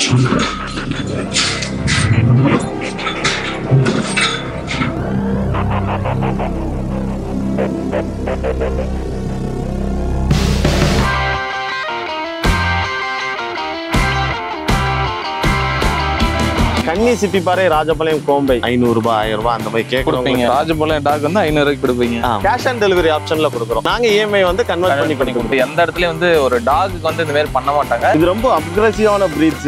கன்னி சிப்பி பாறை ராஜபாளையம் கோம்பை ஐநூறு ரூபாய் ஆயிரம் ரூபாய் அந்த மாதிரி கொடுப்பீங்க கேட்குறோம் ராஜபாளையம் டாக் வந்து ஐநூறு ரூபாய்க்கு கொடுப்பீங்க கேஷ் ஆன் டெலிவரி ஆப்ஷன்ல கொடுக்குறோம் நாங்க இஎம்ஐ வந்து கன்வெர்ட் பண்ணி பண்ணி கொடுக்குறோம் கொடுத்து எந்த இடத்துலயும் வந்து ஒரு டாகுக்கு வந்து இந்த மாதிரி பண்ண மாட்டாங்க இது ரொம்ப அக்ரெசிவான பிரீட்ஸ்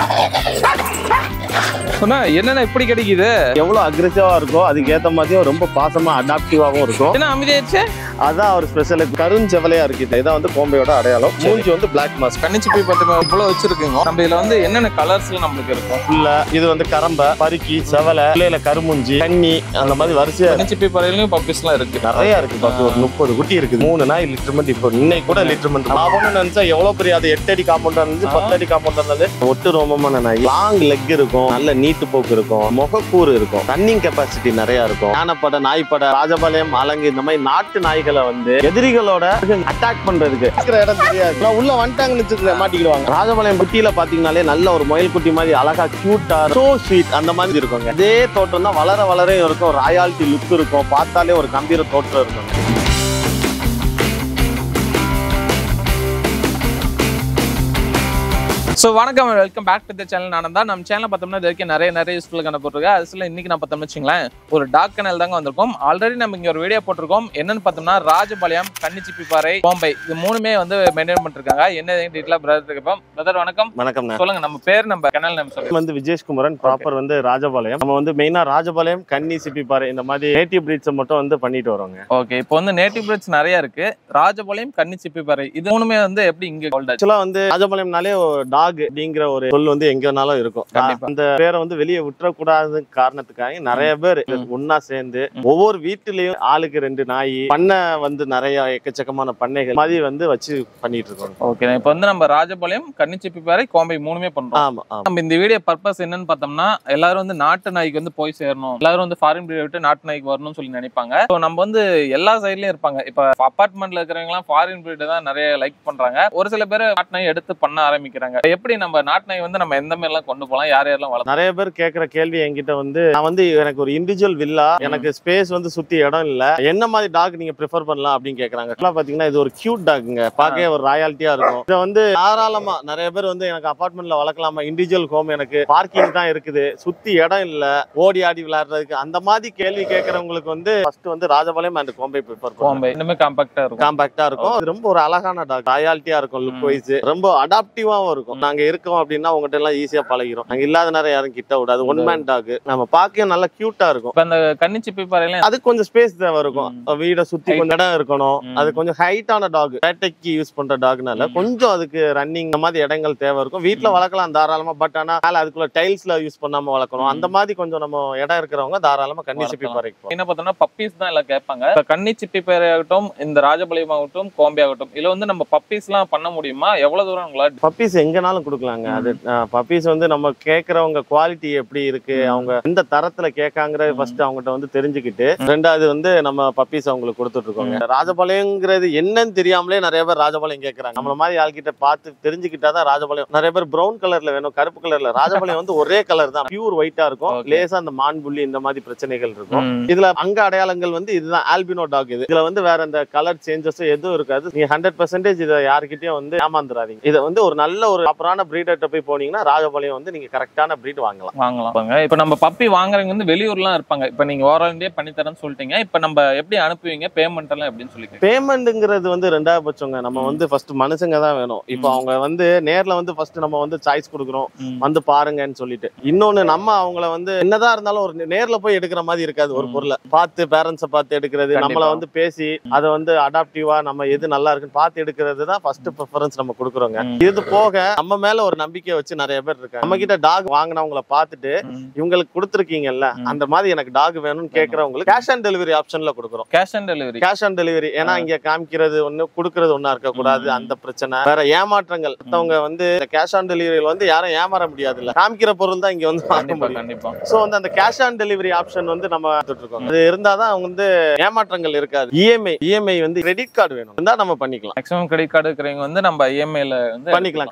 சொன்னா என்னென்ன இப்படி கிடைக்குது எவ்வளவு அக்ரெசிவா இருக்கோ அதுக்கு ஏத்த மாதிரியும் ரொம்ப பாசமா அடாப்டிவாவும் இருக்கும் என்ன அமைதியாச்சு அதான் அவர் ஸ்பெஷல் கருஞ்செவலையா இருக்கு இதான் வந்து கோம்பையோட அடையாளம் மூஞ்சி வந்து பிளாக் மாஸ்க் கண்ணிச்சு போய் பத்து இவ்வளவு வச்சிருக்கீங்க நம்ம இதுல வந்து என்னென்ன கலர்ஸ்ல நம்மளுக்கு இருக்கும் புல்ல இது வந்து கரம்ப பருக்கி செவலை பிள்ளையில கருமுஞ்சி கன்னி அந்த மாதிரி வரிசையா கண்ணிச்சு போய் பறையிலும் பப்பிஸ்லாம் இருக்கு நிறைய இருக்கு பாத்து ஒரு முப்பது குட்டி இருக்குது மூணு நாய் லிட்டர்மெண்ட் இப்போ இன்னைக்கு கூட லிட்டர்மெண்ட் நான் ஒண்ணு நினைச்சா எவ்வளவு பெரிய அது எட்டு அடி காம்பவுண்டா இருந்துச்சு பத்து அடி காம்பவுண்டா இருந்தது ஒட்டு ரோமமான நாய் லாங் லெக் இருக்கும் நல்ல நீட்டு போக்கு இருக்கும் முகக்கூறு இருக்கும் ரன்னிங் கெப்பாசிட்டி நிறைய இருக்கும் யானைப்படை நாய்ப்படை ராஜபாளையம் அலங்கு இந்த மாதிரி நாட்டு நாய்களை வந்து எதிரிகளோட அட்டாக் பண்றதுக்கு இருக்கிற இடம் தெரியாது நான் உள்ள வந்துட்டாங்கன்னு வச்சுக்க மாட்டிக்கிடுவாங்க ராஜபாளையம் குட்டியில பாத்தீங்கன்னாலே நல்ல ஒரு முயல் குட்டி மாதிரி அழகா கியூட்டா சோ ஸ்வீட் அந்த மாதிரி இருக்குங்க அதே தோட்டம் தான் வளர வளர இருக்கும் ராயாலிட்டி லுக் இருக்கும் பார்த்தாலே ஒரு கம்பீர தோற்றம் இருக்கும் ஸோ வணக்கம் welcome back to the channel நான் தான் நம்ம சேனல் பார்த்தோம்னா இது வரைக்கும் நிறைய நிறைய யூஸ்ஃபுல் கண்ண போட்டிருக்கேன் அதுல இன்னைக்கு நான் பார்த்தோம்னு வச்சுங்களேன் ஒரு டாக் கனல் தாங்க வந்திருக்கோம் ஆல்ரெடி நம்ம இங்க ஒரு வீடியோ போட்டிருக்கோம் என்னன்னு பார்த்தோம்னா ராஜபாளையம் கன்னிச்சிப்பிப்பாறை கோம்பை இது மூணுமே வந்து மெயின்டைன் பண்ணிருக்காங்க என்ன டீட்டெயிலாக பிரதர் கேட்போம் பிரதர் வணக்கம் வணக்கம் சொல்லுங்க நம்ம பேர் நம்ம கனல் நேம் சொல்லுங்க வந்து விஜேஷ்குமரன் ப்ராப்பர் வந்து ராஜபாளையம் நம்ம வந்து மெயினா ராஜபாளையம் கன்னி சிப்பிப்பாறை இந்த மாதிரி நேட்டிவ் பிரீட்ஸை மட்டும் வந்து பண்ணிட்டு வரோங்க ஓகே இப்போ வந்து நேட்டிவ் பிரிட்ஸ் நிறைய இருக்கு ராஜபாளையம் கன்னிச்சிப்பிப்பாறை இது மூணுமே வந்து எப்படி இங்க ஹோல்ட் ஆச்சு ஆக்சுவலா வந்து ராஜபாளையம்னாலே டாக் அப்படிங்கிற ஒரு சொல் வந்து எங்க வேணாலும் இருக்கும் கண்டிப்பா. அந்த பேரை வந்து வெளியே விட்டுறக்கூடாது காரணத்துக்காக நிறைய பேர் ம். ஒன்னா சேர்ந்து ம். ஒவ்வொரு வீட்டுலயும் ஆளுக்கு ரெண்டு நாய் பண்ணை வந்து நிறைய எக்கச்சக்கமான பண்ணைகள் மாதிரி வந்து வச்சு பண்ணிட்டு இருக்கோம் ஓகே இப்போ வந்து நம்ம ராஜபாளையம் கன்னிச்சிப்பிப்பாறை கோம்பை மூணுமே பண்றோம் ஆமா ஆமா நம்ம இந்த வீடியோ பர்பஸ் என்னன்னு பார்த்தோம்னா எல்லாரும் வந்து நாட்டு நாய்க்கு வந்து போய் சேரணும் எல்லாரும் வந்து ஃபாரின் பிரீட் விட்டு நாட்டு நாய்க்கு வரணும்னு சொல்லி நினைப்பாங்க ஸோ நம்ம வந்து எல்லா சைட்லயும் இருப்பாங்க இப்போ அப்பார்ட்மெண்ட்ல இருக்கிறவங்க எல்லாம் ஃபாரின் பிரீட் தான் நிறைய லைக் பண்றாங்க ஒரு சில பேர் நாட்டு நாய் எடுத்து பண்ண ஆரம்பிக்கிறாங்க எப்படி நம்ம நாட்டு நாய் வந்து நம்ம எந்த மாதிரி எல்லாம் கொண்டு போகலாம் யார் யாரெல்லாம் வளர்க்கலாம் நிறைய பேர் கேக்குற கேள்வி என்கிட்ட வந்து நான் வந்து எனக்கு ஒரு இண்டிவிஜுவல் வில்லா ம். எனக்கு ஸ்பேஸ் வந்து சுத்தி இடம் இல்ல என்ன மாதிரி டாக் நீங்க ப்ரிஃபர் பண்ணலாம் அப்படின்னு கேக்குறாங்க Actually பாத்தீங்கன்னா இது ஒரு கியூட் டாக்குங்க பார்க்கவே ஒரு ராயாலிட்டியா இருக்கும் இதை வந்து தாராளமா நிறைய பேர் வந்து எனக்கு அபார்ட்மெண்ட்ல வளர்க்கலாமா இண்டிவிஜுவல் ஹோம் எனக்கு பார்க்கிங் தான் இருக்குது சுத்தி இடம் இல்ல ஓடி ஆடி விளையாடுறதுக்கு அந்த மாதிரி கேள்வி கேட்கறவங்களுக்கு வந்து ஃபர்ஸ்ட் வந்து ராஜபாளையம் அண்ட் கோம்பை ப்ரிஃபர் பண்ணுவோம் கோம்பை இன்னுமே காம்பாக்டா இருக்கும் காம்பாக்டா இருக்கும் அது ரொம்ப ஒரு அழகான டாக் ராயாலிட்டியா இருக்கும் லுக் ம். வைஸ் ரொம்ப அடாப்டிவாவும் இருக்கும் நாங்க இருக்கோம் அப்படின்னா உங்ககிட்ட எல்லாம் ஈஸியா பழகிரும் நாங்க இல்லாத நேரம் யாரும் கிட்ட விடாது ஒன் மேன் டாக் நம்ம பார்க்க நல்லா கியூட்டா இருக்கும் இப்போ அந்த கன்னிச்சிப்பிப்பாறையில அது கொஞ்சம் ஸ்பேஸ் தேவை இருக்கும் ம். வீடை சுத்தி Height. கொஞ்சம் இடம் இருக்கணும் ம். அது கொஞ்சம் ஹைட்டான டாக் வேட்டைக்கு யூஸ் பண்ற டாக்னால ம். கொஞ்சம் அதுக்கு ரன்னிங் இந்த மாதிரி இடங்கள் தேவை இருக்கும் வீட்ல ம். வளர்க்கலாம் தாராளமா பட் ஆனா மேல அதுக்குள்ள டைல்ஸ்ல யூஸ் பண்ணாம வளர்க்கணும் ம். அந்த மாதிரி கொஞ்சம் நம்ம இடம் இருக்கிறவங்க தாராளமா கன்னி சிப்பி வளர்க்கலாம். பறைக்கும் என்ன பார்த்தோம்னா பப்பீஸ் தான் எல்லாம் கேட்பாங்க இப்போ கன்னி சிப்பிப்பாறை ஆகட்டும் இந்த ராஜபாளையம் ஆகட்டும் கோம்பை ஆகட்டும் இதுல வந்து நம்ம பப்பீஸ்லாம் பண்ண முடியுமா எவ்வளவு தூரம் உங்களால் பப்பீஸ் எங்கனாலும் கொடுக்கலாங்க ம். அது பப்பீஸ் வந்து நம்ம கேக்குறவங்க குவாலிட்டி எப்படி இருக்கு ம். அவங்க எந்த தரத்துல கேட்காங்கிறத ம். ஃபர்ஸ்ட் அவங்ககிட்ட வந்து தெரிஞ்சுக்கிட்டு ரெண்டாவது வந்து நம்ம பப்பீஸ் அவங்களுக்கு கொடுத்துட்டு இருக்கோங்க ராஜபாளையங்கிறது என்னன்னு தெரியாமலே நிறைய பேர் ராஜபாளையம் கேக்குறாங்க நம்மள மாதிரி ஆள்கிட்ட பார்த்து தெரிஞ்சுக்கிட்டாதான் ராஜபாளையம் நிறைய பேர் பிரவுன் கலர்ல வேணும் கருப்பு கலர்ல ராஜபாளையம் வந்து ஒரே கலர் தான் பியூர் ஒயிட்டா இருக்கும் Okay. லேசா அந்த மான் புள்ளி இந்த மாதிரி பிரச்சனைகள் இருக்கும் ம். இதுல அங்க அடையாளங்கள் வந்து இதுதான் ஆல்பினோ டாக் இது இதுல வந்து வேற இந்த கலர் சேஞ்சஸ் எதுவும் இருக்காது நீங்க ஹண்ட்ரட் பர்சன்டேஜ் இதை யாருக்கிட்டயும் வந்து ஏமாந்துடாதீங்க இதை வந்து ஒரு நல்ல ஒரு ப்ராப்பரான பிரீடர்கிட்ட போய் போனீங்கன்னா ராஜபாளையம் வந்து நீங்க கரெக்டான பிரீட் வாங்கலாம் வாங்கலாம் பாருங்க. இப்ப நம்ம பப்பி வாங்குறவங்க வந்து வெளியூர்லாம் இருப்பாங்க இப்ப நீங்க ஓரளந்தே பண்ணி தரேன்னு சொல்லிட்டீங்க இப்ப நம்ம எப்படி அனுப்புவீங்க பேமெண்ட் எல்லாம் எப்படின்னு சொல்லி கேக்குறேன். பேமெண்ட்ங்கிறது வந்து ரெண்டாவது பட்சங்க நம்ம ம். வந்து ஃபர்ஸ்ட் மனுஷங்க தான் வேணும் இப்போ ம். அவங்க வந்து நேர்ல வந்து ஃபர்ஸ்ட் நம்ம வந்து சாய்ஸ் கொடுக்குறோம் ம். வந்து பாருங்கன்னு சொல்லிட்டு இன்னொன்னு நம்ம அவங்கள வந்து என்னதான் இருந்தாலும் ஒரு நேர்ல போய் எடுக்கிற மாதிரி இருக்காது ஒரு ம். பொருளை பார்த்து பேரண்ட்ஸை பார்த்து எடுக்கிறது கண்டிப்பா. நம்மள வந்து பேசி அதை வந்து அடாப்டிவா நம்ம எது நல்லா இருக்குன்னு பார்த்து எடுக்கிறது தான் ஃபர்ஸ்ட் ப்ரிஃபரன்ஸ் நம்ம கொடுக்குறோங்க ம். இது போக நம்ம மேல ஒரு நம்பிக்கை வச்சு நிறைய பேர் இருக்காங்க நம்ம கிட்ட டாக் வாங்கினவங்கள பார்த்துட்டு ம். இவங்களுக்கு கொடுத்துருக்கீங்கல்ல ம். அந்த மாதிரி எனக்கு டாக் வேணும்னு கேட்கறவங்களுக்கு கேஷ் ஆன் டெலிவரி ஆப்ஷன்ல கொடுக்குறோம் cash on delivery cash on delivery ஏன்னா இங்க காமிக்கிறது ஒண்ணு கொடுக்கறது ஒண்ணா இருக்க கூடாது ம். அந்த பிரச்சனை வேற ஏமாற்றங்கள் மத்தவங்க வந்து கேஷ் ஆன் டெலிவரியில் வந்து யாரும் ஏமாற முடியாது இல்ல காமிக்கிற பொருள் தான் இங்க வந்து வாங்க கண்டிப்பா முடியும் கண்டிப்பா சோ வந்து அந்த கேஷ் ஆன் டெலிவரி ஆப்ஷன் வந்து நம்ம பார்த்துட்டு இருக்கோம் அது இருந்தாதான் அவங்க வந்து ஏமாற்றங்கள் இருக்காது இஎம்ஐ இஎம்ஐ வந்து கிரெடிட் கார்டு வேணும் இருந்தா நம்ம பண்ணிக்கலாம் மேக்ஸிமம் கிரெடிட் கார்டு இருக்கிறவங்க வந்து நம்ம இஎம்ஐல வந்து பண்ணிக்கலாம் கன்வெர்ட் பண்ணி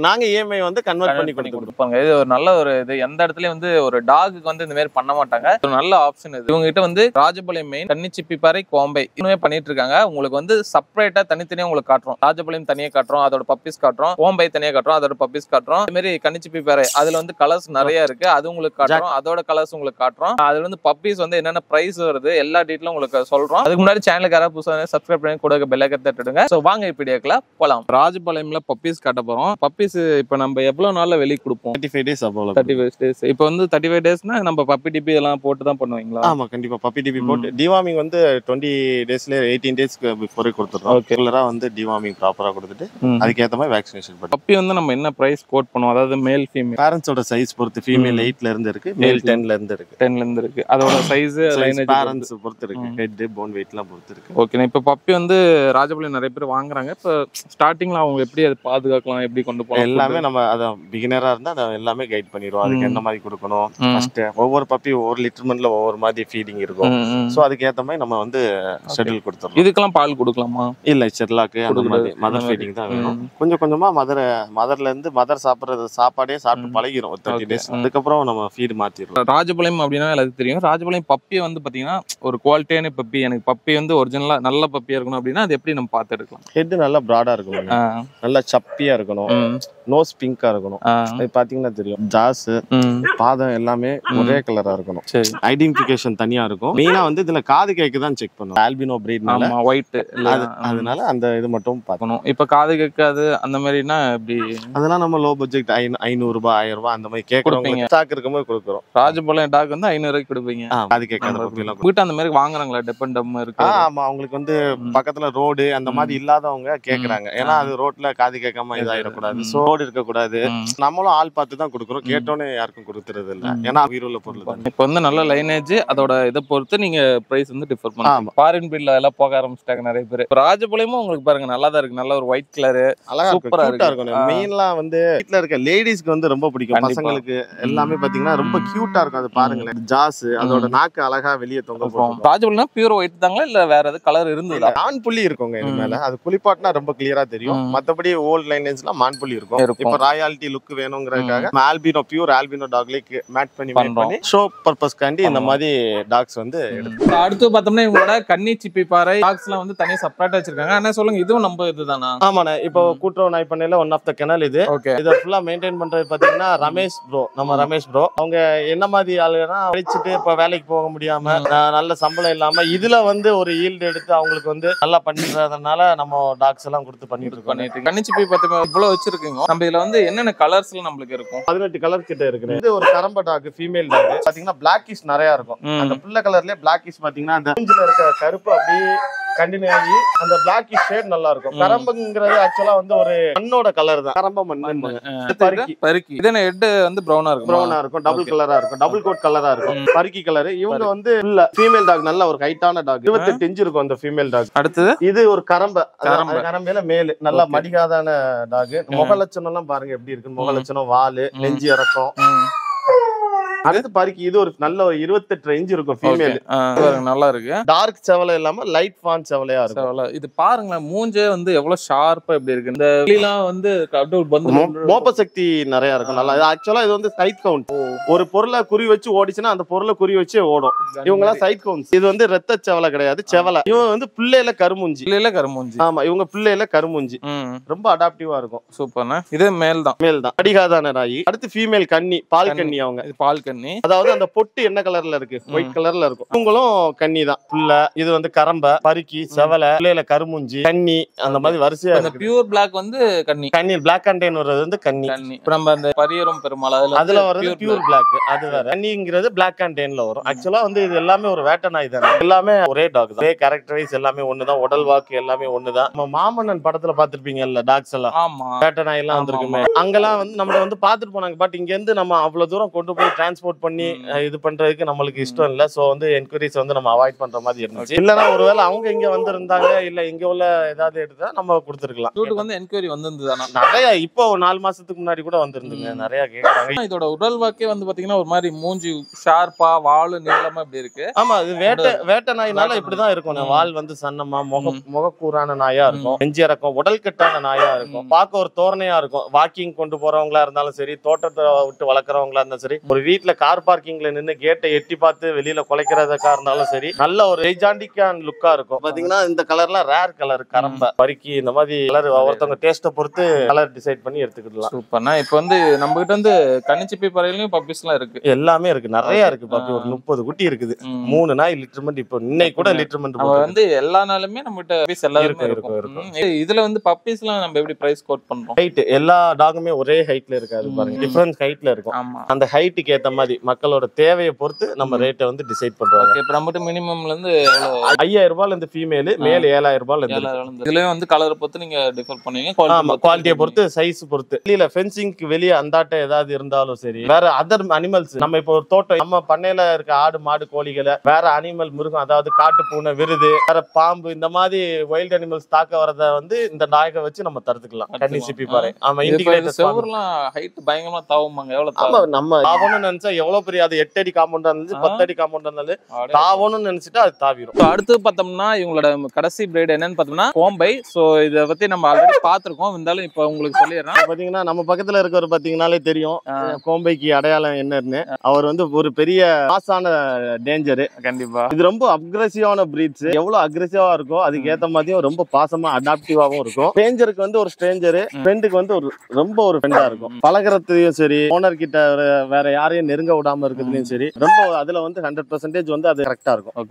நாங்க இஎம்ஐ வந்து கன்வெர்ட் பண்ணி பண்ணி கொடுத்துருக்கோம் கொடுப்பாங்க இது ஒரு நல்ல ஒரு இது எந்த இடத்துலயும் வந்து ஒரு டாகுக்கு வந்து இந்த மாதிரி பண்ண மாட்டாங்க ஒரு நல்ல ஆப்ஷன் இது இவங்க கிட்ட வந்து ராஜபாளையம் மெயின் கன்னிச்சிப்பிப்பாறை கோம்பை இன்னுமே பண்ணிட்டு இருக்காங்க உங்களுக்கு வந்து செப்பரேட்டா தனித்தனியா உங்களுக்கு காட்டுறோம் ராஜபாளையம் தனியா காட்டுறோம் அதோட பப்பீஸ் காட்டுறோம் கோம்பை தனியா காட்டுறோம் அதோட பப்பீஸ் காட்டுறோம் இந்த மாதிரி கன்னிச்சிப்பிப்பாறை அதுல வந்து கலர்ஸ் நிறைய இருக்கு அது உங்களுக்கு காட்டுறோம் அதோட கலர்ஸ் உங்களுக்கு காட்டுறோம் அதுல வந்து பப்பீஸ் வந்து என்னென்ன பிரைஸ் வருது எல்லா டீட்டெயிலும் உங்களுக்கு சொல்றோம் அதுக்கு முன்னாடி சேனலுக்கு யாராவது புதுசாக சப்ஸ்கிரைப் பண்ணி கூட பெல்லைக்கை தட்டுடுங்க ஸோ வாங்க இப்படி போலாம் ராஜபாளையம்ல பப்பீஸ் காட்ட போறோம் பப்பீஸ் இப்போ நம்ம எவ்வளவு நாள்ல வெளியே கொடுப்போம் தேர்ட்டி ஃபைவ் டேஸ் அவ்வளோ தேர்ட்டி ஃபைவ் டேஸ் இப்போ வந்து தேர்ட்டி ஃபைவ் டேஸ்னா நம்ம பப்பி டிபி எல்லாம் போட்டு தான் பண்ணுவீங்களா ஆமா கண்டிப்பா பப்பி டிபி ம். போட்டு டிவார்மிங் வந்து டுவெண்ட்டி டேஸ்ல எயிட்டீன் டேஸ்க்கு பிஃபோரே கொடுத்துருவோம் Okay. ரெகுலரா வந்து டிவார்மிங் ப்ராப்பரா கொடுத்துட்டு அதுக்கேற்ற மாதிரி வேக்சினேஷன் பண்ணி பப்பி வந்து நம்ம என்ன பிரைஸ் கோட் பண்ணுவோம் அதாவது மேல் ஃபீமேல் பேரண்ட்ஸோட சைஸ் பொறுத்து ஃபீமேல் ம். எயிட்ல இருந்து இருக்கு மேல் Male டென்ல இருந்து இருக்கு டென்ல இருந்து இருக்கு அதோட சைஸ் லைனேஜ் பேரண்ட்ஸ் பொறுத்து இருக்கு ம். ஹெட் போன் வெயிட்லாம் பொறுத்து இருக்கு ஓகே இப்போ பப்பி வந்து ராஜபாளையம் நிறைய பேர் வாங்குறாங்க இப்போ ஸ்டார்டிங்ல அவங்க எப்படி அதை பாதுகாக்கலாம் எப்படி கொண்டு போகலாம் எல்லாமே நம்ம அதான் பிகினரா இருந்தா அதை எல்லாமே கைட் பண்ணிடுவோம் அதுக்கு ம். என்ன மாதிரி கொடுக்கணும் ம். ஃபர்ஸ்ட் ஒவ்வொரு பப்பி ஒவ்வொரு லிட்டர்மெண்ட்ல ஒவ்வொரு மாதிரி ஃபீடிங் இருக்கும் ம், ம். சோ அதுக்கு ஏத்த மாதிரி நம்ம வந்து ஷெட்யூல் கொடுத்துறோம் இதுக்கெல்லாம் பால் கொடுக்கலாமா இல்ல செர்லாக்கு அந்த கொடுக்கக்கூடாது. மாதிரி அந்த மதர் மாதிரி. ஃபீடிங் தான் வேணும் ம். கொஞ்சம் கொஞ்சமா மதர் மதர்ல இருந்து மதர் சாப்பிடுறது சாப்பாடே சாப்பிட்டு ம். பழகிரும் ஒரு தேர்ட்டி Okay. டேஸ் ம். அதுக்கப்புறம் நம்ம ஃபீட் மாத்திடுறோம் ராஜபாளையம் அப்படின்னா எல்லாத்துக்கும் தெரியும் ராஜபாளையம் பப்பியை வந்து பாத்தீங்கன்னா ஒரு குவாலிட்டியான பப்பி எனக்கு பப்பி வந்து ஒரிஜினலா நல்ல பப்பியா இருக்கணும் அப்படின்னா அது எப்படி நம்ம பார்த்து எடுக்கலாம் ஹெட் நல்லா ப்ராடா இருக்கணும் ஆ, நல்லா சப்பியா இருக்கணும் ம், நோஸ் பிங்கா இருக்கணும் ஆ, அது பாத்தீங்கன்னா தெரியும் ஜாஸ் ம், பாதம் எல்லாமே ம். ஒரே கலரா இருக்கணும் சரி ஐடென்டிபிகேஷன் தனியா இருக்கும் மெயினா வந்து இதுல காது கேக்கு தான் செக் பண்ணும் ஆல்பினோ பிரீட்னால ஆமா ஒயிட் அது அதனால அந்த இது மட்டும் பார்க்கணும் பார்க்கணும் இப்ப காது கேட்காது அந்த மாதிரினா எப்படி அதெல்லாம் நம்ம லோ பட்ஜெட் ஐநூறு ரூபாய் ஆயிரம் ரூபாய் அந்த மாதிரி கேட்கறவங்க கொடுப்பீங்க. ஸ்டாக் இருக்கும்போது கொடுக்குறோம் ராஜபாளையம் டாக் வந்து ஐநூறு ரூபாய்க்கு கொடுப்பீங்க ஆ, காது கேட்காத பப்பி எல்லாம் வீட்டு அந்த மாதிரி வாங்குறாங்களா டெப்பண்டம் இருக்கு ஆ, ஆமா அவங்களுக்கு வந்து ம். பக்கத்துல ரோடு அந்த ம். மாதிரி இல்லாதவங்க கேக்குறாங்க ஏன்னா ஆ. அது ரோட்ல காது கேட்காம இதாயிடக்கூடாது ம். சோ ரோடு இருக்கக்கூடாது ம். நம்மளும் ஆள் பார்த்து தான் கொடுக்குறோம் ம். கேட்டோன்னே யாருக்கும் கொடுக்கறது இல்ல ம். ஏன்னா உயிருள்ள பொருள் தான் இப்ப வந்து நல்ல லைனேஜ் அதோட இதை பொறுத்து நீங்க பிரைஸ் வந்து டிஃபர் ஆமா. பண்ணுங்க ஃபாரின் பீட்ல எல்லாம் போக ஆரம்பிச்சிட்டாங்க நிறைய பேர் இப்ப ராஜபாளையமும் உங்களுக்கு பாருங்க நல்லா தான் இருக்கு நல்ல ஒரு ஒயிட் கலரு அழகா இருக்கும் சூப்பரா கியூட்டா இருக்கு. இருக்கும் ஆ. மெயின்லாம் வந்து வீட்ல இருக்க லேடிஸ்க்கு வந்து ரொம்ப பிடிக்கும் கண்டிப்பா. பசங்களுக்கு எல்லாமே பாத்தீங்கன்னா ரொம்ப ம். கியூட்டா இருக்கும் அது பாருங்களேன் ஜாஸ் அதோட நாக்கு அழகா வெளியே தொங்க போட்டுருக்கும் ராஜபாளையம் பியூர் ஒயிட் தாங்களா இல்ல வேற எது கலர் இருந்ததா மான் புள்ளி இருக்குங்க இது ம். மேல அது குளிப்பாட்டினா ரொம்ப கிளியரா தெரியும் ம். மத்தபடி ஓல்ட் லைனேஜ்லாம் மான் புள்ளி இருக்கும் இருக்கும். இப்ப ராயாலிட்டி லுக் வேணுங்கிறதுக்காக ஆல்பினோ பியூர் ஆல்பினோ டாக்லேக்கு மேட் பண்ணி மேட் பண்றோம். பண்ணி ஷோ பர்பஸ்க்காண்டி இந்த பண்ணுவோம். மாதிரி டாக்ஸ் வந்து இப்ப அடுத்து பார்த்தோம்னா இவங்களோட கன்னி சிப்பி பாறை டாக்ஸ் எல்லாம் வந்து தனியா செப்பரேட்டா வச்சிருக்காங்க ஆனா சொல்லுங்க இதுவும் நம்ம இதுதானா ஆமாண்ணே இப்போ ம். கூட்டுறவு நாய் பண்ணையில ஒன் ஆஃப் த கெனல் இது ஓகே இதை ஃபுல்லா மெயின்டைன் பண்றது பாத்தீங்கன்னா ரமேஷ் ப்ரோ நம்ம ரமேஷ் ப்ரோ அவங்க என்ன மாதிரி ஆளுங்கன்னா படிச்சுட்டு இப்ப வேலைக்கு போக முடியாம அஹ், நல்ல சம்பளம் இல்லாம இதுல வந்து ஒரு ஈல்டு எடுத்து அவங்களுக்கு வந்து நல்லா பண்ணிடுறதுனால நம்ம டாக்ஸ் எல்லாம் கொடுத்து பண்ணிட்டு இருக்கோம் பண்ணிட்டு கன்னி சிப்பி பார்த்தோம் இவ்வளவு வச்சிருக்கீங்க நம்ம இதுல வந்து என்னென்ன கலர்ஸ்ல நம்மளுக்கு இருக்கும் பதினெட்டு கலர் கிட்ட இருக்கு இது ஒரு கரம்ப டாக் ஃபீமேல் டாக் பாத்தீங்கன்னா பிளாக்கிஷ் நிறைய இருக்கும் ம். அந்த பிள்ளை கலர்லயே பிளாக்கிஷ் பாத்தீங்கன்னா அந்த மூஞ்சில இருக்க கருப்பு அப்படியே கண்டினியூ ஆகி அந்த பிளாக்கிஷ் ஷேட் நல்லா இருக்கும் ம். கரம்புங்கிறது ஆக்சுவலா வந்து ஒரு மண்ணோட கலர் தான் கரம்ப மண் பருக்கி. பருக்கி இது ஹெட் வந்து ப்ரௌனா இருக்கும் ப்ரௌனா இருக்கும் டபுள் Okay. கலரா இருக்கும் டபுள் கோட் கலரா இருக்கும் ம். பருக்கி கலர் இவங்க வந்து இல்ல ஃபீமேல் டாக் நல்ல ஒரு ஹைட்டான டாக் இருபத்தெட்டு இன்ச் இருக்கும் அந்த ஃபீமேல் டாக் அடுத்தது இது ஒரு கரம்ப கரம்ப. கரம்பையில மேலு நல்லா Okay. மடிகாதான டாக் ம். முக லட்சணம் எல்லாம் பாருங்க எப்படி இருக்கு முக ம். லட்சணம் வாலு ம். நெஞ்சு இறக்கம் ம், அடுத்து பருக்கி இது ஒரு நல்ல ஒரு இருபத்தெட்டு இன்ச் இருக்கும் ஃபீமேல் okay. ஆ, பாருங்க, நல்லா இருக்கு டார்க் செவலை இல்லாம லைட் ஃபான் செவலையா இருக்கும் செவல. இது பாருங்களேன் மூஞ்சே வந்து எவ்வளவு ஷார்ப்பா எப்படி இருக்கு இந்த கிளிலாம் வந்து அப்படியே ஒரு பந்து மோ- மோப்ப சக்தி நிறைய இருக்கும் நல்லா ஆக்சுவலா இது வந்து சைட் கவுண்ட் ஒரு பொருளை குறி வச்சு ஓடிச்சுன்னா அந்த பொருளை குறி வச்சு ஓடும் இவங்க எல்லாம் சைட் கவுண்ட் இது வந்து ரத்த செவலை கிடையாது செவலை இவங்க வந்து பிள்ளையில கருமுஞ்சி கிளியில கருமூஞ்சி ஆமா இவங்க பிள்ளையில கருமுஞ்சி ம் ரொம்ப அடாப்டிவா இருக்கும் சூப்பர்ண்ணா இது மேல் தான் மேல் தான் அடிகாதான ராயி அடுத்து ஃபீமேல் கன்னி பால் கன்னி. கன்னி அவங்க இது பால் கண்ணி அதாவது அந்த பொட்டு என்ன கலர்ல இருக்கு ஒயிட் கலர்ல இருக்கும் இவங்களும் கன்னி தான் புள்ள இது வந்து கரம்ப பருக்கி செவலை பிள்ளையில கருமுஞ்சி கன்னி அந்த மாதிரி வரிசையா அந்த இருக்கு பியூர் பிளாக் வந்து கண்ணி கன்னி பிளாக் அண்டைன் வர்றது வந்து கன்னி கண்ணி இப்ப நம்ம அந்த பரியரும் பெருமாள் அதுல அதுல வர்றது pure பியூர் black. பிளாக் அது வேற கன்னிங்கிறது பிளாக் அண்ட் டேன்ல வரும் ஆக்சுவலா வந்து இது எல்லாமே ஒரு வேட்டை நாய் தானே எல்லாமே ஒரே டாக் தான் ஒரே கேரக்டரைஸ் எல்லாமே ஒண்ணுதான் உடல் வாக்கு எல்லாமே ஒண்ணுதான் நம்ம மாமன்னன் படத்துல பாத்திருப்பீங்கல்ல டாக்ஸ் எல்லாம் ஆமா வேட்டை நாய் எல்லாம் ஆமா, வந்திருக்குமே அங்கெல்லாம் வந்து நம்மள வந்து பாத்துட்டு போனாங்க பட் இங்க இருந்து நம்ம அவ்வளவு தூரம் கொண்டு போய் டிரான்ஸ்போர்ட் டிரான்ஸ்போர்ட் பண்ணி ம். அஹ், இது பண்றதுக்கு நம்மளுக்கு இஷ்டம் இல்ல சோ வந்து என்கொயரிஸ் வந்து நம்ம அவாய்ட் பண்ற மாதிரி இருந்துச்சு இல்லனா ஒருவேளை அவங்க இங்க வந்திருந்தாங்க இல்ல இங்க உள்ள ஏதாவது எடுத்தா நம்ம கொடுத்துருக்கலாம் சூட்டுக்கு வந்து என்கொயரி வந்திருந்ததுதானா நிறைய இப்போ ஒரு நாலு மாசத்துக்கு முன்னாடி கூட வந்திருந்துங்க ம். நிறைய கேக்குறாங்க இதோட உடல் வாக்கே வந்து பாத்தீங்கன்னா ஒரு மாதிரி மூஞ்சி ஷார்ப்பா வாழு நீளமா இப்படி இருக்கு ஆமா அது வேட்டை வேட்டை நாய்னால இப்படிதான் இருக்கும் ம். வால் வந்து சன்னமா முக ம். முகக்கூறான நாயா இருக்கும் நெஞ்சு இறக்கம் உடல் கட்டான நாயா இருக்கும் ம். பார்க்க ஒரு தோரணையா இருக்கும் வாக்கிங் கொண்டு போறவங்களா இருந்தாலும் சரி தோட்டத்தை விட்டு வளர்க்குறவங்களா இருந்தாலும் சரி ஒரு வீட்ல கார் பார்க்கிங்ல நின்னு கேட்டை எட்டி பார்த்து வெளியில குலைக்கிறதுக்கா இருந்தாலும் சரி நல்ல ஒரு எய்ஜாண்டிக்கான லுக்கா இருக்கும் பாத்தீங்கன்னா இந்த கலர்லாம் ரேர் கலர் கரம்ப பருக்கி இந்த மாதிரி கலர் ஒருத்தவங்க டேஸ்ட்டை பொறுத்து கலர் டிசைட் பண்ணி எடுத்துக்கிடலாம் சூப்பர்னா இப்போ வந்து நம்ம கிட்ட வந்து கனிச்சிப்பி பறையிலயும் பப்பீஸ் எல்லாம் இருக்கு எல்லாமே இருக்கு நிறைய இருக்கு பாப்பி ஒரு ஆ. முப்பது குட்டி இருக்குது ம். மூணு நாய் லிட்டர்மெண்ட் இப்போ இன்னைக்கு கூட லிட்டர்மெண்ட் நம்ம வந்து எல்லா நாளுமே நம்ம கிட்ட பப்பீஸ் எல்லாருமே இருக்கும், இருக்கும் இருக்கும், ம். இது- இதுல வந்து பப்பீஸ் எல்லாம் நம்ம எப்படி பிரைஸ் கோட் பண்றோம் ஹைட் எல்லா டாகுமே ஒரே ஹைட்ல இருக்காது பாருங்க ம். டிஃபரன்ஸ் ஹைட்ல இருக்கும் ஆமா அந்த ஹைட்டுக்கு ஏத்த மாதிரி மக்களோட தேவையை பொறுத்து நம்ம ம். ரேட்டை வந்து டிசைட் பண்றாங்க ஓகே இப்போ நம்மகிட்ட மினிமம்ல இருந்து எவ்வளவு ஐயாயிரம் ரூபாய்ல இருந்து ஃபீமேல் மேல் ஏழாயிரம் ரூபாய்ல இருந்து இருக்கு. ஏழாயிரம் இருந்து. இதுலயும் வந்து கலரை பொறுத்து நீங்க டிஃபர் பண்ணுவீங்க ஆமா குவாலிட்டியை பொறுத்து சைஸ் பொறுத்து வெளியில ஃபென்சிங்க்கு வெளியே அந்தாட்ட ஏதாவது இருந்தாலும் சரி வேற அதர் அனிமல்ஸ் நம்ம இப்போ ஒரு தோட்டம் நம்ம பண்ணையில இருக்க ஆடு மாடு கோழிகளை வேற அனிமல் மிருகம் அதாவது காட்டு பூனை விருது வேற பாம்பு இந்த மாதிரி வைல்ட் அனிமல்ஸ் தாக்க வரத வந்து இந்த நாயகை வச்சு நம்ம தடுத்துக்கலாம் கன்னி சிப்பி பாறை ஆமா இண்டிகேட்டர் செவர்லாம் ஹைட் பயங்கரமா தாவுமாங்க எவ்வளவு ஆமா தாவும்? நம்ம தாவணும்னு நினைச்சா எவ்வளவு பெரிய அது எட்டு அடி காம்பவுண்டா இருந்துச்சு ஆ. பத்து அடி காம்பவுண்டா இருந்தாலும் அப்படியே. தாவணும்னு நினைச்சிட்டு அது தாவிரும் So, அடுத்து பார்த்தோம்னா இவங்களோட கடைசி பிரீடு என்னன்னு பார்த்தோம்னா கோம்பை சோ இத பத்தி நம்ம ஆல்ரெடி பார்த்திருக்கோம் இருந்தாலும் இப்போ உங்களுக்கு சொல்லிடுறேன் பாத்தீங்கன்னா நம்ம பக்கத்துல இருக்கவர் பாத்தீங்கன்னாலே தெரியும் ஆ. கோம்பைக்கு அடையாளம் என்னன்னு அவர் வந்து ஒரு பெரிய மாசான டேஞ்சர் கண்டிப்பா இது ரொம்ப அக்ரெசிவான பிரீட்ஸ் எவ்வளவு அக்ரெசிவா இருக்கோ அதுக்கு ஏத்த மாதிரியும் ரொம்ப பாசமா அடாப்டிவாவும் இருக்கும் ஸ்ட்ரேஞ்சருக்கு வந்து ஒரு ஸ்ட்ரேஞ்சர் ஃப்ரெண்டுக்கு வந்து ஒரு ரொம்ப ஒரு ஃப்ரெண்டா இருக்கும் பழகுறதுலயும் சரி ஓனர் கிட்ட வேற- வேற யாரையும் நெருங்க விடாம இருக்கிறதுலயும் சரி ரொம்ப அதுல வந்து ஹண்ட்ரட் பர்சன்டேஜ் வந்து அது கரெக்டா இருக்கும்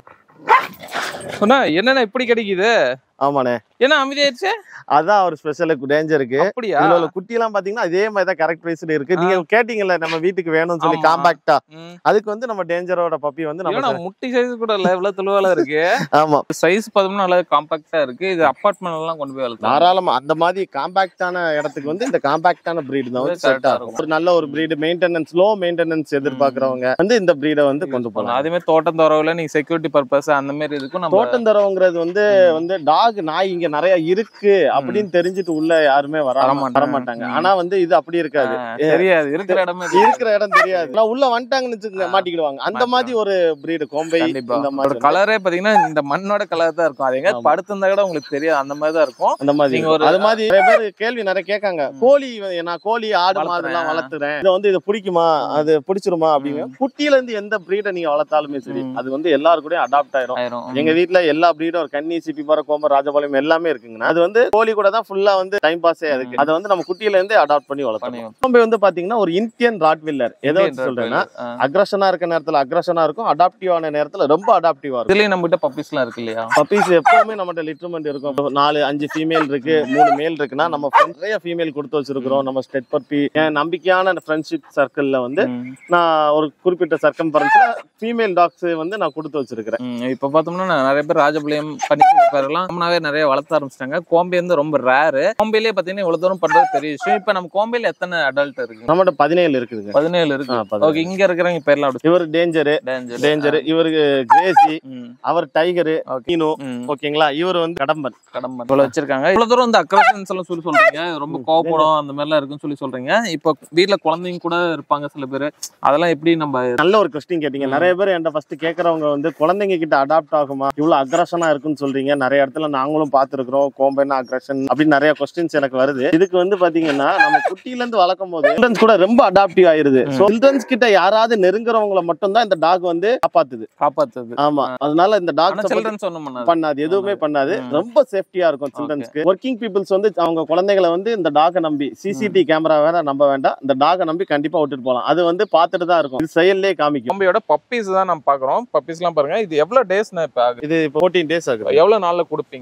சொன்னா என்னென்ன இப்படி கிடைக்குது ஆமாண்ணே என்ன அமைதியாயிருச்சு அதான் ஒரு ஸ்பெஷல் டேஞ்சருக்கு அப்படியா இதுல உள்ள குட்டி எல்லாம் பாத்தீங்கன்னா அதே மாதிரி தான் கரெக்ட் வயசுல இருக்கு நீங்க கேட்டீங்கல்ல நம்ம வீட்டுக்கு வேணும்னு சொல்லி ஆமா. காம்பாக்டா ம். அதுக்கு வந்து நம்ம டேஞ்சரோட பப்பி வந்து ஏன்னா நம்ம முட்டி சைஸ் கூட இல்ல இவ்வளவு தெளிவால இருக்கு ஆமா சைஸ் பார்த்தோம்னா நல்லா காம்பாக்டா இருக்கு இது அபார்ட்மெண்ட் எல்லாம் கொண்டு போய் வளர்த்தா தாராளமா அந்த மாதிரி காம்பாக்டான இடத்துக்கு வந்து இந்த காம்பாக்டான பிரீடு தான் வந்து இது correct செட் ஆ ஆகும் இருக்கும். ஒரு நல்ல ஒரு பிரீடு மெயின்டெனன்ஸ் லோ மெயின்டெனன்ஸ் எதிர்பார்க்கறவங்க வந்து இந்த பிரீடை வந்து கொண்டு போகலாம் அதே மாதிரி தோட்டம் தோறவுல நீங்க செக்யூரிட்டி பர்பஸ் அந்த மாதிரி இதுக்கும் நம்ம தோட்டம் தரவங்கிறது வந்து வந்து டாக் நாய் இங்க நிறைய இருக்கு அப்படின்னு தெரிஞ்சுட்டு உள்ள யாருமே வர வரமாட்டாங்க. வர மாட்டாங்க ம். ஆனா வந்து இது அப்படி இருக்காது ஆ, தெரியாது இருக்கிற இடமே தெரியாது. இருக்கிற இடம் தெரியாது ஆனா உள்ள வந்துட்டாங்கன்னு வச்சுக்கோங்க, ஆ. மாட்டிக்கிடுவாங்க அந்த மாதிரி ஒரு பிரீடு கோம்பை கண்டிப்பா இந்த ஒரு மாதிரி கலரே பாத்தீங்கன்னா இந்த மண்ணோட கலர் தான் இருக்கும் அது எங்க ஆமா. படுத்திருந்தா கூட உங்களுக்கு தெரியாது அந்த மாதிரி தான் இருக்கும் அந்த மாதிரி நீங்க இருக்கும். ஒரு- அது மாதிரி நிறைய பேர் கேள்வி நிறைய கேட்காங்க கோழி நான் கோழி ஆடு வளர்த்துறேன். மாடுலாம் வளர்த்துறேன் இதை வந்து இது பிடிக்குமா அது பிடிச்சிருமா அப்படிங்க குட்டியில இருந்து எந்த பிரீடை நீங்க வளர்த்தாலுமே சரி ம். அது வந்து எல்லாரு கூடயும் அடாப்ட் ஆயிரும் ஆயிரும் எங்க வீட்ல எல்லா பிரீடும் ஒரு கன்னி சிப்பி பற கோம்பர் ராஜபாளையம் எல்லாமே இருக்குங்கண்ணா அது வந்து கோழி கூட தான் ஃபுல்லா வந்து டைம் பாஸே அதுக்கு அதை வந்து நம்ம குட்டியில இருந்தே அடாப்ட் பண்ணி வளர்த்தோம் பண்ணியும். கோம்பை வந்து பாத்தீங்கன்னா ஒரு இந்தியன் ராட்வில்லர் எதை வச்சு சொல்றேன்னா ஆ. அக்ரஷனா இருக்க நேரத்துல அக்ரஷனா இருக்கும் அடாப்டிவ் ஆன நேரத்துல ரொம்ப அடாப்டிவா இருக்கும் இதுலயும் நம்ம கிட்ட பப்பீஸ் எல்லாம் இருக்கு இல்லையா பப்பீஸ் எப்பவுமே நம்மகிட்ட லிட்டர்மெண்ட் இருக்கும் இப்போ நாலு அஞ்சு ஃபீமேல் இருக்கு மூணு மேல் இருக்குன்னா நம்ம நிறைய ஃபீமேல் கொடுத்து வச்சிருக்கிறோம் நம்ம ஸ்டெட் பப்பி என் நம்பிக்கையான ஃப்ரெண்ட்ஷிப் சர்க்கிள்ல வந்து ம். நான் ஒரு குறிப்பிட்ட சர்க்கம்பரன்ஸ்ல ஃபீமேல் டாக்ஸ் வந்து நான் கொடுத்து வச்சிருக்கிறேன் ம், இப்ப பார்த்தோம்னா நான் நிறைய பேர் ராஜபாளையம் பண்ணி பேரெல்லாம் ரொம்பவே நிறைய வளர்த்த ஆரம்பிச்சிட்டாங்க கோம்பை வந்து ரொம்ப ரேரு கோம்பையிலே பாத்தீங்கன்னா இவ்வளவு தூரம் பண்றது பெரிய விஷயம் இப்ப நம்ம கோம்பையில எத்தனை அடல்ட் இருக்கு நம்மகிட்ட பதினேழு இருக்குதுங்க பதினேழு இருக்கு ஆ, பதினேழு. ஓகே இங்க இருக்கிறவங்க பேர்லாம் அப்படி இவர் டேஞ்சரு டேஞ்சர் டேஞ்சர் இவருக்கு கிரேசி ம் அவர் டைகரு ஓகே மீனு ம் ஓகேங்களா இவர் வந்து கடம்பன் கடம்பன் இவ்வளவு வச்சிருக்காங்க இவ்வளவு தூரம் வந்து அக்ரஷன்ஸ் எல்லாம் சொல்லி சொல்றீங்க ரொம்ப கோவப்படும் அந்த மாதிரி எல்லாம் இருக்குன்னு சொல்லி சொல்றீங்க இப்ப வீட்ல குழந்தைங்க கூட இருப்பாங்க சில பேர் அதெல்லாம் எப்படி நம்ம நல்ல ஒரு கொஸ்டின் கேட்டீங்க ம். நிறைய பேர் என்கிட்ட ஃபர்ஸ்ட் கேக்குறவங்க வந்து குழந்தைங்க கிட்ட அடாப்ட் ஆகுமா இவ்வளவு அக்ரஷனா இருக்குன்னு சொல்றீங்க நிறைய இடத்துல நாங்களும் பாத்துருக்கிறோம் கோம்பைனா அக்ரஷன் அப்படின்னு நிறைய கொஸ்டின்ஸ் எனக்கு வருது இதுக்கு வந்து பாத்தீங்கன்னா நம்ம குட்டில இருந்து வளர்க்கும் போது சில்ட்ரன்ஸ் கூட ரொம்ப அடாப்டிவ் ஆயிருது ம். சில்ட்ரன்ஸ் கிட்ட யாராவது நெருங்குறவங்கள மட்டும் தான் இந்த டாக் வந்து காப்பாத்துது காப்பாத்துது ஆமா அதனால இந்த ஆனா டாக் சில்ட்ரன்ஸ் ஒண்ணும் பண்ணாது பண்ணாது எதுவுமே பண்ணாது ம். ரொம்ப சேஃப்டியா இருக்கும் சில்ட்ரன்ஸ்க்கு ஒர்க்கிங் பீப்புள்ஸ் வந்து அவங்க குழந்தைகளை வந்து இந்த டாகை நம்பி சிசிடிவி கேமரா வேற நம்ப வேண்டாம் இந்த டாகை நம்பி கண்டிப்பா விட்டுட்டு போலாம் அது வந்து பார்த்துட்டு தான் இருக்கும் இது செயல்லே காமிக்கும் கோம்பையோட பப்பீஸ் தான் நம்ம பாக்குறோம் பப்பீஸ் எல்லாம் பாருங்க இது எவ்வளவு டேஸ் இப்ப ஆகுது இது ஃபோர்டீன் டேஸ் ஆகுது எவ்வளவு நாள்ல கொடுப்பீங்க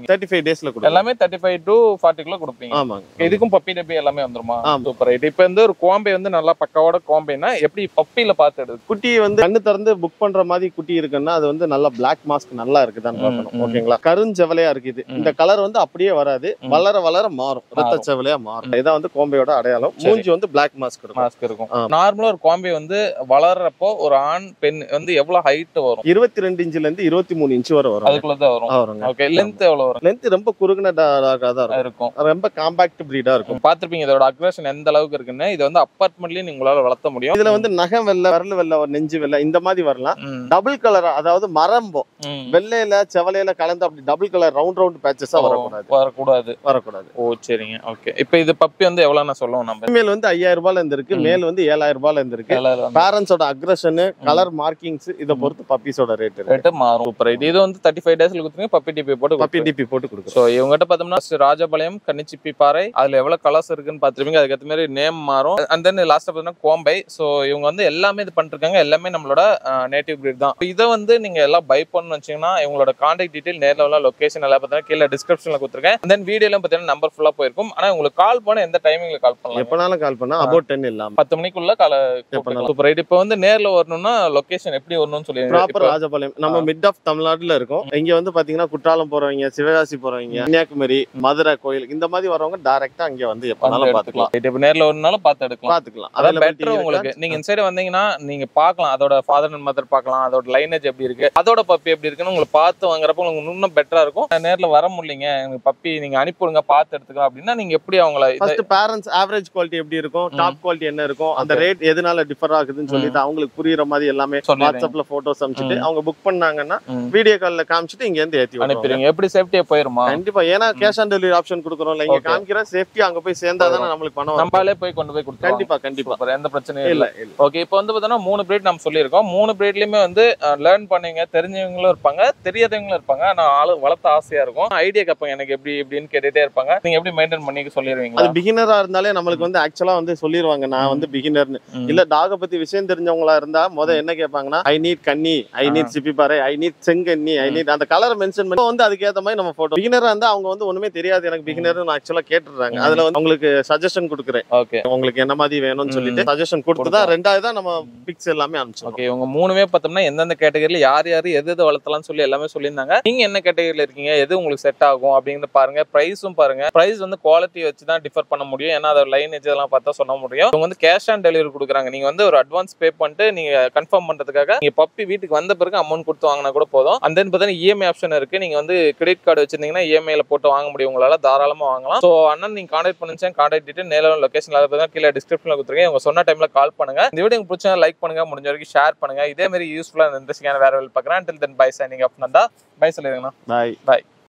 கொடுப்பீங்க தேர்ட்டி ஃபைவ் டேஸ்ல கொடுக்கும் எல்லாமே thirty five to forty kilo கொடுப்பீங்க ஆமாங்க இதுக்கும் பப்பி டப்பி எல்லாமே வந்துருமா ஆமா. சூப்பர் ரைட் இப்போ வந்து ஒரு கோம்பை வந்து நல்லா பக்காவோட கோம்பைனா எப்படி பப்பியில பார்த்து எடுது குட்டி வந்து கண்ணு திறந்து புக் பண்ற மாதிரி குட்டி இருக்குன்னா அது வந்து நல்லா பிளாக் மாஸ்க் நல்லா இருக்குதான்னு ம், பார்க்கணும் ம். ஓகேங்களா கருஞ்செவலையா இருக்குது ம். இந்த கலர் வந்து அப்படியே வராது ம். வளர வளர மாறும் ரத்த மாறும். செவலையா மாறும் இதான் வந்து கோம்பையோட அடையாளம் சரி. மூஞ்சி வந்து பிளாக் மாஸ்க் இருக்கும் மாஸ்க் இருக்கும் ஆ. நார்மலா ஒரு கோம்பை வந்து வளர்றப்போ ஒரு ஆண் பெண் வந்து எவ்வளவு ஹைட் வரும் இருபத்தி ரெண்டு இன்ச்ல இருந்து இருபத்தி மூணு இன்ச் வரை வரும் அதுக்குள்ளதான் வரும் வருங்க ஓகே லென்த் எவ்வளவு வரும் லென்த் ரொம்ப குறுகின டாகா தான் இருக்கும் இருக்கும் ரொம்ப காம்பாக்ட் பிரீடா இருக்கும் பாத்திருப்பீங்க இதோட அக்ரேஷன் எந்த அளவுக்கு இருக்குன்னு இது வந்து அப்பார்ட்மெண்ட்லயும் உங்களால வளர்த்த முடியும் இதுல வந்து நகம் வெள்ளை வரல் வெள்ளை ஒரு நெஞ்சு வெள்ளை இந்த மாதிரி வரலாம் ம், டபுள் கலர் அதாவது மரம்போ ம். வெள்ளையில செவலையில கலந்து அப்படி டபுள் கலர் ரவுண்ட் ரவுண்ட் பேச்சஸா ஓ, வரக்கூடாது வரக்கூடாது வரக்கூடாது ஓ சரிங்க ஓகே இப்போ இது பப்பி வந்து எவ்வளவுன்னு சொல்லுவோம் நம்ம ஃபீமேல் வந்து ஐயாயிரம் ரூபாயில இருந்து இருக்கு ம். மேல் வந்து ஏழாயிரம் ரூபாயில இருந்து இருக்கு எல்லாரும் வந்து பேரண்ட்ஸோட அக்ரஷன் கலர் மார்க்கிங்ஸ் இதை பொறுத்து பப்பீஸோட ரேட் இருக்கு ரேட்டு மாறும் சூப்பர் இது வந்து தேர்ட்டி ஃபைவ் டேஸ்ல கொடுத்துருங்க பப்பி டிபி போட்டு பப்பி பப்பி டிபி போட்டு கொடுக்குறோம் ஸோ இவங்ககிட்ட பார்த்தோம்னா ஸ்ரீ ராஜபாளையம் கன்னிச்சிப்பி பாறை அதுல எவ்வளவு கலர்ஸ் இருக்குன்னு பார்த்துருப்பீங்க அதுக்கேற்ற மாதிரி நேம் மாறும் அண்ட் தென் லாஸ்ட் பார்த்தீங்கன்னா கோம்பை ஸோ இவங்க வந்து எல்லாமே இது பண்ணிருக்காங்க எல்லாமே நம்மளோட நேட்டிவ் breed தான் இதை வந்து நீங்க எல்லாம் பை பண்ணணும்னு வச்சீங்கன்னா இவங்களோட கான்டாக்ட் டீடைல் நேரில் உள்ள லொகேஷன் எல்லாம் பார்த்தீங்கன்னா கீழே டிஸ்கிரிப்ஷன்ல கொடுத்துருக்கேன் தென் வீடியோல பார்த்தீங்கன்னா நம்பர் ஃபுல்லா போயிருக்கும் ஆனா உங்களுக்கு கால் பண்ண எந்த டைமிங்ல கால் பண்ணலாம் எப்பனாலும் கால் பண்ணா அபவுட் டென் இல்லாம பத்து மணிக்குள்ள கால எப்பனாலும். சூப்பர் ரைட் இப்போ வந்து நேர்ல வரணும்னா லொகேஷன் எப்படி வரணும்னு சொல்லி ப்ராப்பர் ராஜபாளையம் நம்ம மிட் ஆஃப் தமிழ்நாட்டுல இருக்கோம் இங்க வந்து பாத்தீங்கன்னா குற்றாலம் போறவங்க சிவகாசி போறவங்க கன்னியாகுமரி மதுரை கோயில் இந்த மாதிரி வரவங்க டைரக்டா இங்க வந்து வந்து எப்பனாலும் பாத்துக்கலாம் எடுத்துக்கலாம் இப்போ நேர்ல வரணும்னாலும் பார்த்து எடுக்கலாம் பாத்துக்கலாம் அதான் Availability பெட்டர் இருக்கா? உங்களுக்கு நீங்க இந்த சைடு வந்தீங்கன்னா நீங்க பார்க்கலாம் அதோட ஃபாதர் அண்ட் மதர் பார்க்கலாம் அதோட லைனேஜ் எப்படி இருக்கு அதோட பப்பி எப்படி இருக்குன்னு உங்களுக்கு பார்த்து வாங்குறப்ப உங்களுக்கு இன்னும் பெட்டரா இருக்கும் நேர்ல வர முடியலங்க எனக்கு பப்பி நீங்க அனுப்பிவிடுங்க பார்த்து எடுத்துக்கலாம் அப்படின்னா நீங்க எப்படி அவங்கள இந்த- ஃபர்ஸ்ட் பேரண்ட்ஸ் ஆவரேஜ் குவாலிட்டி எப்படி இருக்கும் டாப் குவாலிட்டி என்ன இருக்கும் அந்த Okay. ரேட் எதனால டிஃபர் ஆகுதுன்னு சொல்லிட்டு அவங்களுக்கு புரியுற மாதிரி எல்லாமே சொல்லிடுறீங்க. வாட்ஸ்அப்ல போட்டோஸ் அனுப்பிச்சிட்டு ம். அவங்க புக் பண்ணாங்கன்னா ம். வீடியோ கால்ல காமிச்சிட்டு இங்க இருந்து ஏத்தி விட்டுருவாங்க அனுப்பிடுங்க எப்படி சேஃப்டியா போயிருமா கண்டிப்பா ஏன்னா கேஷ் ஆன் டெலிவரி ஆப்ஷன் கொடுக்குறோம்ல இங்க Okay. காமிக்கிற சேஃப்டி அங்க போய் சேர்ந்தாதானே நம்மளுக்கு பணம் வரும். நம்மளாலே போய் கொண்டு போய் கொடுத்துருவோம் கண்டிப்பா கண்டிப்பா சூப்பர் எந்த பிரச்சனையும் இல்ல இல்ல இல்ல ஓகே இப்போ வந்து பார்த்தோன்னா மூணு பிரீட் நம்ம சொல்லியிருக்கோம் மூணு பிரீட்லயுமே வந்து லேர்ன் பண்ணீங்க தெரிஞ்சவங்களும் இருப்பாங்க தெரியாதவங்களும் இருப்பாங்க ஆனா ஆளு வளர்த்த ஆசையா இருக்கும் ஐடியா கேட்பாங்க எனக்கு எப்படி எப்படின்னு கேட்டுட்டே இருப்பாங்க நீங்க எப்படி மெயின்டைன் பண்ணி அது சொல்லிடுவீங்களா பிகினரா இருந்தாலே நம்மளுக்கு வந்து ஆக்சுவலா வந்து சொல்லிருவாங்க நான் வந்து பிகினர்னு ம். இல்ல டாக பத்தி விஷயம் தெரிஞ்சவங்களா இருந்தா முத என்ன கேட்பாங்கன்னா ஐ நீட் கன்னி ஐ நீட் சிப்பி பாறை ஐ நீட் செங்கன்னி ஐ நீட் அந்த கலர் மென்ஷன் பண்ணி வந்து அதுக்கு ஏத்த மாதிரி நம்ம போட்டோ பிகினரா இருந்தா அவங்க வந்து ஒண்ணுமே தெரியாது எனக்கு பிகினர் ஆக்சுவலா கேட்டுறாங்க ம். அதுல வந்து உங்களுக்கு சஜஷன் கொடுக்குறேன் ஓகே உங்களுக்கு என்ன மாதிரி வேணும்னு ம். சொல்லிட்டு சஜஷன் கொடுத்து தான் கொடுத்தா. ரெண்டாவது தான் நம்ம பிக்ஸ் எல்லாமே அனுப்பிச்சோம் ஓகே உங்க மூணுமே பார்த்தோம்னா எந்தெந்த கேட்டகரியில யார் யார் எது எது வளர்த்தலாம்னு சொல்லி எல்லாமே சொல்லியிருந்தாங்க நீங்க என்ன கேட்டகரியில இருக்கீங்க எது உங்களுக்கு செட் ஆகும் அப்படிங்கறத பாருங்க பிரைஸும் பாருங்க பிரைஸ் வந்து குவாலிட்டி வச்சு தான் டிஃபர் பண்ண முடியும் ஏன்னா அதோட லைனேஜ் எல்லாம் பார்த்தா சொல்ல முடியும் இவங்க வந்து கேஷ் ஆன் டெலிவரி கொடுக்குறாங்க நீங்க வந்து ஒரு அட்வான்ஸ் பே பண்ணிட்டு நீங்க கன்ஃபார்ம் பண்றதுக்காக நீங்க பப்பி வீட்டுக்கு வந்த பிறகு அமௌண்ட் கொடுத்து வாங்கினா கூட போதும் அந்த தென் பார்த்தீங்கன்னா இஎம்ஐ ஆப்ஷன் இருக்கு நீங்க வந்து கிரெடிட் கார்டு வச்சிருந்தீங்கன்னா இஎம்ஐல போட்டு வாங்க முடியும் உங்களால தாராளமா வாங்கலாம் ஸோ அண்ணன் நீங்க கான்டாக்ட் பண்ணுச்சேன் கான்டாக்ட் டீட்டெயில் நேரில் லொகேஷன் அதை பத்தி கீழே டிஸ்கிரிப்ஷன்ல கொடுத்துருக்கேன் உங்க சொன்ன டைம்ல கால் பண்ணுங்க இந்த வீடியோ உங்களுக்கு பிடிச்சா லைக் பண்ணுங்க முடிஞ்ச வரைக்கும் ஷேர் பண்ணுங்க இதே மாதிரி யூஸ்ஃபுல்லா இன்ட்ரெஸ்டிங்கான வேற வேலை பார்க்குறேன் till then bye signing off Nanda bye சொல்லிடுங்கண்ணா பாய் பாய்